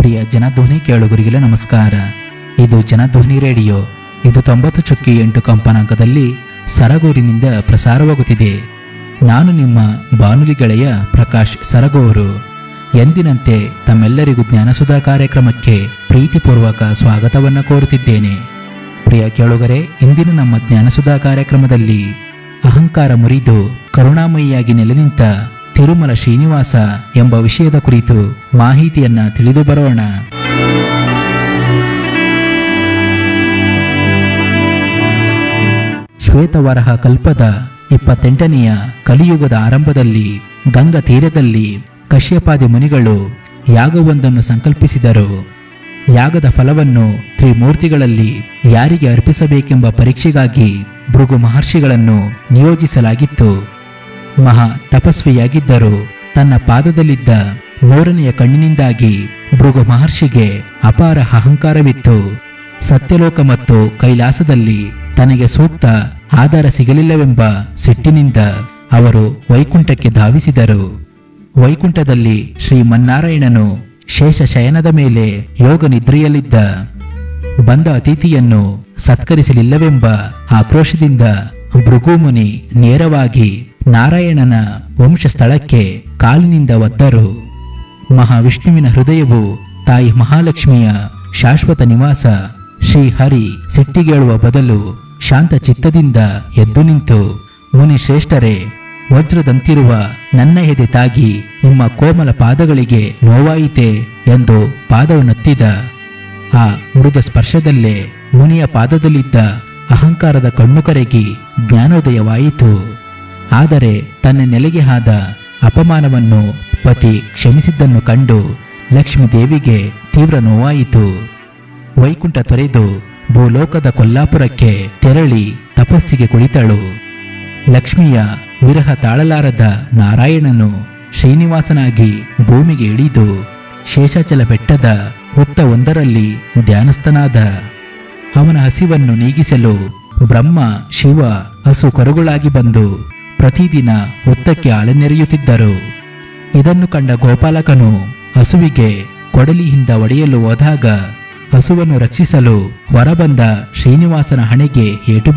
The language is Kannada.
ಪ್ರಿಯ ಜನಧ್ವನಿ ಕೇಳುಗರಿಗೆಲ್ಲ ನಮಸ್ಕಾರ ಇದು ಜನಧ್ವನಿ ರೇಡಿಯೋ ಇದು ತೊಂಬತ್ತು ಚುಕ್ಕಿ ಎಂಟು ಕಂಪನಾಂಕದಲ್ಲಿ ಸರಗೂರಿನಿಂದ ಪ್ರಸಾರವಾಗುತ್ತಿದೆ ನಾನು ನಿಮ್ಮ ಬಾನುಲಿ ಗೆಳೆಯ ಪ್ರಕಾಶ್ ಸರಗೂರು ಎಂದಿನಂತೆ ತಮ್ಮೆಲ್ಲರಿಗೂ ಜ್ಞಾನಸುಧಾ ಕಾರ್ಯಕ್ರಮಕ್ಕೆ ಪ್ರೀತಿಪೂರ್ವಕ ಸ್ವಾಗತವನ್ನು ಕೋರುತ್ತಿದ್ದೇನೆ ಪ್ರಿಯ ಕೇಳುಗರೆ ಇಂದಿನ ನಮ್ಮ ಜ್ಞಾನಸುಧಾ ಕಾರ್ಯಕ್ರಮದಲ್ಲಿ ಅಹಂಕಾರ ಮುರಿದು ಕರುಣಾಮಯಿಯಾಗಿ ನೆಲೆನಿಂತ ತಿರುಮಲ ಶ್ರೀನಿವಾಸ ಎಂಬ ವಿಷಯದ ಕುರಿತು ಮಾಹಿತಿಯನ್ನ ತಿಳಿದು ಬರೋಣ ಶ್ವೇತವರಹ ಕಲ್ಪದ ಇಪ್ಪತ್ತೆಂಟನೆಯ ಕಲಿಯುಗದ ಆರಂಭದಲ್ಲಿ ಗಂಗಾ ತೀರದಲ್ಲಿ ಕಶ್ಯಪಾದಿ ಮುನಿಗಳು ಯಾಗವೊಂದನ್ನು ಸಂಕಲ್ಪಿಸಿದರು ಯಾಗದ ಫಲವನ್ನು ತ್ರಿಮೂರ್ತಿಗಳಲ್ಲಿ ಯಾರಿಗೆ ಅರ್ಪಿಸಬೇಕೆಂಬ ಪರೀಕ್ಷೆಗಾಗಿ ಭೃಗು ಮಹರ್ಷಿಗಳನ್ನು ನಿಯೋಜಿಸಲಾಗಿತ್ತು ಮಹಾ ತಪಸ್ವಿಯಾಗಿದ್ದರು ತನ್ನ ಪಾದದಲ್ಲಿದ್ದ ಮೂರನೆಯ ಕಣ್ಣಿನಿಂದಾಗಿ ಭೃಗು ಮಹರ್ಷಿಗೆ ಅಪಾರ ಅಹಂಕಾರವಿತ್ತು ಸತ್ಯಲೋಕ ಮತ್ತು ಕೈಲಾಸದಲ್ಲಿ ತನಗೆ ಸೂಕ್ತ ಆಧಾರ ಸಿಗಲಿಲ್ಲವೆಂಬ ಸಿಟ್ಟಿನಿಂದ ಅವರು ವೈಕುಂಠಕ್ಕೆ ಧಾವಿಸಿದರು ವೈಕುಂಠದಲ್ಲಿ ಶ್ರೀಮನ್ನಾರಾಯಣನು ಶೇಷ ಶಯನದ ಮೇಲೆ ಯೋಗ ನಿದ್ರೆಯಲ್ಲಿದ್ದ ಬಂದ ಅತಿಥಿಯನ್ನು ಸತ್ಕರಿಸಲಿಲ್ಲವೆಂಬ ಆಕ್ರೋಶದಿಂದ ಭೃಗುಮುನಿ ನೇರವಾಗಿ ನಾರಾಯಣನ ವಂಶ ಸ್ಥಳಕ್ಕೆ ಕಾಲಿನಿಂದ ಒದ್ದರು ಮಹಾವಿಷ್ಣುವಿನ ಹೃದಯವು ತಾಯಿ ಮಹಾಲಕ್ಷ್ಮಿಯ ಶಾಶ್ವತ ನಿವಾಸ ಶ್ರೀಹರಿ ಸಿಟ್ಟಿಗೇಳುವ ಬದಲು ಶಾಂತ ಚಿತ್ತದಿಂದ ಎದ್ದು ನಿಂತು ಮುನಿ ಶ್ರೇಷ್ಠರೇ ವಜ್ರದಂತಿರುವ ನನ್ನ ಎದೆ ತಾಗಿ ನಿಮ್ಮ ಕೋಮಲ ಪಾದಗಳಿಗೆ ನೋವಾಯಿತೆ ಎಂದು ಪಾದವನ್ನೊತ್ತಿದ ಆ ಮೃದ ಸ್ಪರ್ಶದಲ್ಲೇ ಮುನಿಯ ಪಾದದಲ್ಲಿದ್ದ ಅಹಂಕಾರದ ಕಣ್ಣು ಕರಗಿ ಜ್ಞಾನೋದಯವಾಯಿತು ಆದರೆ ತನ್ನ ನೆಲೆಗೆ ಆದ ಅಪಮಾನವನ್ನು ಪತಿ ಕ್ಷಮಿಸಿದ್ದನ್ನು ಕಂಡು ಲಕ್ಷ್ಮೀ ದೇವಿಗೆ ತೀವ್ರ ನೋವಾಯಿತು ವೈಕುಂಠ ತೊರೆದು ಭೂಲೋಕದ ಕೊಲ್ಲಾಪುರಕ್ಕೆ ತೆರಳಿ ತಪಸ್ಸಿಗೆ ಕುಳಿತಳು ಲಕ್ಷ್ಮಿಯ ವಿರಹ ತಾಳಲಾರದ ನಾರಾಯಣನು ಶ್ರೀನಿವಾಸನಾಗಿ ಭೂಮಿಗೆ ಇಳಿದು ಶೇಷಾಚಲ ಬೆಟ್ಟದ ಹುತ್ತ ಒಂದರಲ್ಲಿ ಧ್ಯಾನಸ್ಥನಾದ ಅವನ ಹಸಿವನ್ನು ನೀಗಿಸಲು ಬ್ರಹ್ಮ ಶಿವ ಹಸು ಕರುಗಳಾಗಿ ಬಂದು ಪ್ರತಿದಿನ ಹುತ್ತಕ್ಕೆ ಅಲೆನೆರೆಯುತ್ತಿದ್ದರು ಇದನ್ನು ಕಂಡ ಗೋಪಾಲಕನು ಹಸುವಿಗೆ ಕೊಡಲಿಯಿಂದ ಒಡೆಯಲು ಹೋದಾಗ ಹಸುವನ್ನು ರಕ್ಷಿಸಲು ಹೊರಬಂದ ಶ್ರೀನಿವಾಸನ ಹಣೆಗೆ ಏಟು